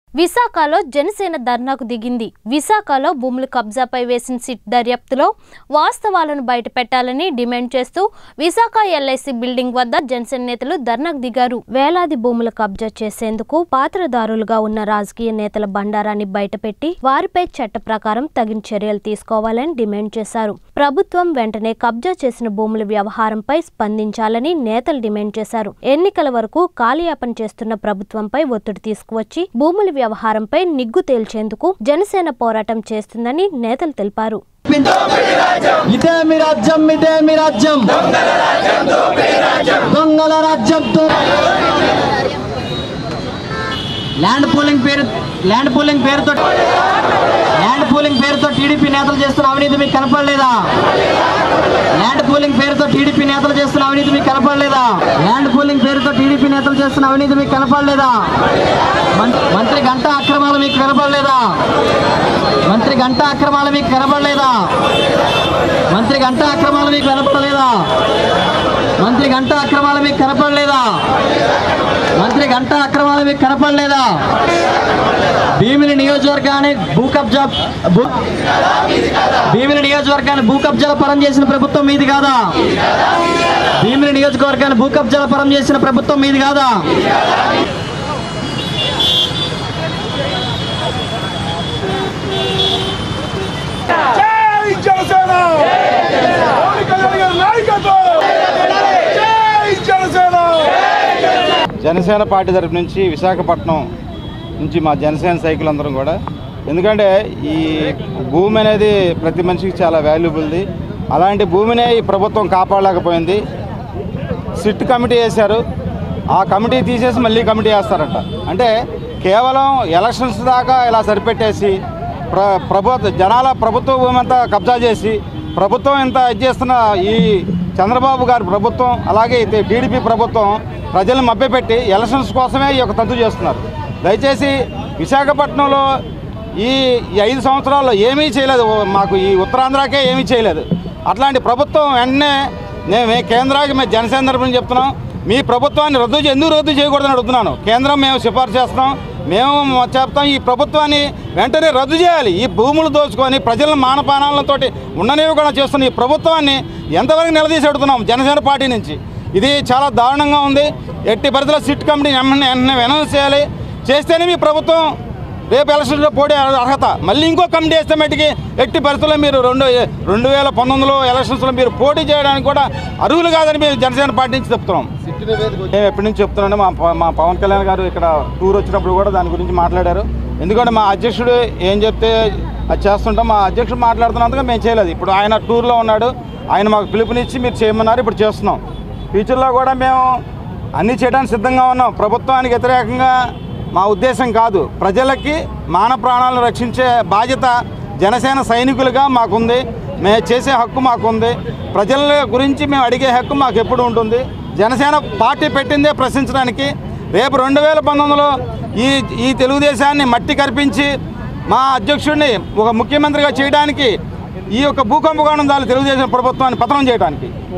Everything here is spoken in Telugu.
విశాఖలో జనసేన ధర్నాకు దిగింది విశాఖలో భూముల కబ్జాపై వేసిన సిట్ దర్యాప్తులో వాస్తవాలను బయటపెట్టాలని డిమాండ్ చేస్తూ విశాఖ ఎల్ఐసి బిల్డింగ్ వద్ద జనసేన నేతలు ధర్నాకు దిగారు వేలాది భూముల కబ్జా చేసేందుకు పాత్రదారులుగా ఉన్న రాజకీయ నేతల బండారాన్ని బయటపెట్టి వారిపై చట్ట ప్రకారం తగిన చర్యలు తీసుకోవాలని డిమాండ్ చేశారు ప్రభుత్వం వెంటనే కబ్జా చేసిన భూముల వ్యవహారంపై స్పందించాలని నేతలు డిమాండ్ చేశారు ఎన్నికల వరకు కాలయాపన చేస్తున్న ప్రభుత్వంపై ఒత్తిడి తీసుకువచ్చి భూముల వ్యవహారంపై నిగ్గు తేల్చేందుకు జనసేన పోరాటం చేస్తుందని నేతలు తెలిపారు ఇదే మీ రాజ్యం ఇదే మీ రాజ్యం దొంగల రాజ్యంతో ల్యాండ్ పూలింగ్ పేరు ల్యాండ్ పూలింగ్ పేరుతో ల్యాండ్ పూలింగ్ పేరుతో టీడీపీ నేతలు చేస్తున్న అవినీతి మీకు కనపడలేదా ల్యాండ్ పూలింగ్ పేరుతో టీడీపీ నేతలు చేస్తున్న అవినీతి మీకు కనపడలేదా ల్యాండ్ పూలింగ్ పేరుతో టీడీపీ నేతలు చేస్తున్న అవినీతి మీకు కనపడలేదా మం- మంత్రి గంట అక్రమాలు మీకు కనపడలేదా మంత్రి గంట అక్రమాలు మీకు కనపడలేదా మంత్రి గంట అక్రమాలు మీకు కనపడలేదా మంత్రి గంట అక్రమాలు మీకు కనపడలేదా మంత్రి గంట అక్రమాలు మీకు కనపడలేదా భీమిలి నియోజకవర్గాన్ని భూ కబ్జా భూ భీమిలి నియోజకవర్గాన్ని భూ కబ్జాల పరం చేసిన ప్రభుత్వం మీది కాదా భీమిలి నియోజకవర్గాన్ని భూ కబ్జాల పరం చేసిన ప్రభుత్వం మీది కాదా జై జనసేన పవన్ కళ్యాణ్ గారి నాయకత్వం జై జనసేన జనసేన పార్టీ తరపు నుంచి విశాఖపట్నం నుంచి మా జనసేన సైకిల్ కూడా ఎందుకంటే ఈ భూమి అనేది ప్రతి మనిషికి చాలా వాల్యుబుల్ది అలాంటి భూమినే ఈ ప్రభుత్వం కాపాడలేకపోయింది సిట్ కమిటీ వేశారు ఆ కమిటీ తీసేసి మళ్ళీ కమిటీ వేస్తారంట అంటే కేవలం ఎలక్షన్స్ దాకా ఇలా సరిపెట్టేసి ప్ర ప్రభుత్వ జనాల ప్రభుత్వ భూమి అంతా కబ్జా చేసి ప్రభుత్వం ఇంత ఇది చేస్తున్న ఈ చంద్రబాబు గారి ప్రభుత్వం అలాగే ఇది టీడీపీ ప్రభుత్వం ప్రజలను మభ్యపెట్టి ఎలక్షన్స్ కోసమే ఈ యొక్క తంతు చేస్తున్నారు దయచేసి విశాఖపట్నంలో ఈ ఈ ఐదు సంవత్సరాల్లో ఏమీ చేయలేదు మాకు ఈ ఉత్తరాంధ్రకే ఏమీ చేయలేదు అట్లాంటి ప్రభుత్వం వెంటనే నేను మే- కేంద్రానికి మేము జనసేన తరపున చెప్తున్నాం మీ ప్రభుత్వాన్ని రద్దు చే- ఎందుకు రద్దు చేయకూడదని అడుగుతున్నాను కేంద్రం మేము సిఫార్సు చేస్తాం మేము చెప్తాం ఈ ప్రభుత్వాన్ని వెంటనే రద్దు చేయాలి ఈ భూములు దోచుకొని ప్రజలను మానపానాలతోటి ఉండనివ్వకుండా చేస్తున్న ఈ ప్రభుత్వాన్ని ఎంతవరకు నిలదీసి అడుగుతున్నాం జనసేన పార్టీ నుంచి ఇది చాలా దారుణంగా ఉంది ఎట్టి పరిధిలో సిట్ కమిటీ వెంటనే వెంటనే అనౌన్స్ చేయాలి చేస్తేనే మీ ప్రభుత్వం రేపు ఎలక్షన్లో పోటీ అర్హత మళ్ళీ ఇంకో కమిటీ వేస్తే మట్టికి ఎట్టి పరిస్థితుల్లో మీరు రెండు రెండు వేల పంతొమ్మిదిలో ఎలక్షన్స్లో మీరు పోటీ చేయడానికి కూడా అర్హులు కాదని మేము జనసేన పార్టీ నుంచి చెప్తున్నాం మేము ఎప్పటి నుంచి చెప్తున్నాను మా ప- మా పవన్ కళ్యాణ్ గారు ఇక్కడ టూర్ వచ్చినప్పుడు కూడా దాని గురించి మాట్లాడారు ఎందుకంటే మా అధ్యక్షుడు ఏం చెప్తే అది చేస్తుంటాం మా అధ్యక్షుడు మాట్లాడుతున్నందుకు మేము చేయలేదు ఇప్పుడు ఆయన టూర్లో ఉన్నాడు ఆయన మాకు పిలుపునిచ్చి మీరు చేయమన్నారు ఇప్పుడు చేస్తున్నాం ఫ్యూచర్లో కూడా మేము అన్నీ చేయడానికి సిద్ధంగా ఉన్నాం ప్రభుత్వానికి వ్యతిరేకంగా మా ఉద్దేశం కాదు ప్రజలకి మాన ప్రాణాలను రక్షించే బాధ్యత జనసేన సైనికులుగా మాకుంది మేము చేసే హక్కు మాకుంది ప్రజల గురించి మేము అడిగే హక్కు మాకు ఎప్పుడు ఉంటుంది జనసేన పార్టీ పెట్టిందే ప్రశ్నించడానికి రేపు రెండు వేల పంతొమ్మిదిలో ఈ ఈ తెలుగుదేశాన్ని మట్టి కల్పించి మా అధ్యక్షుడిని ఒక ముఖ్యమంత్రిగా చేయడానికి ఈ యొక్క భూకంపకోణం దాని తెలుగుదేశం ప్రభుత్వాన్ని పతనం చేయడానికి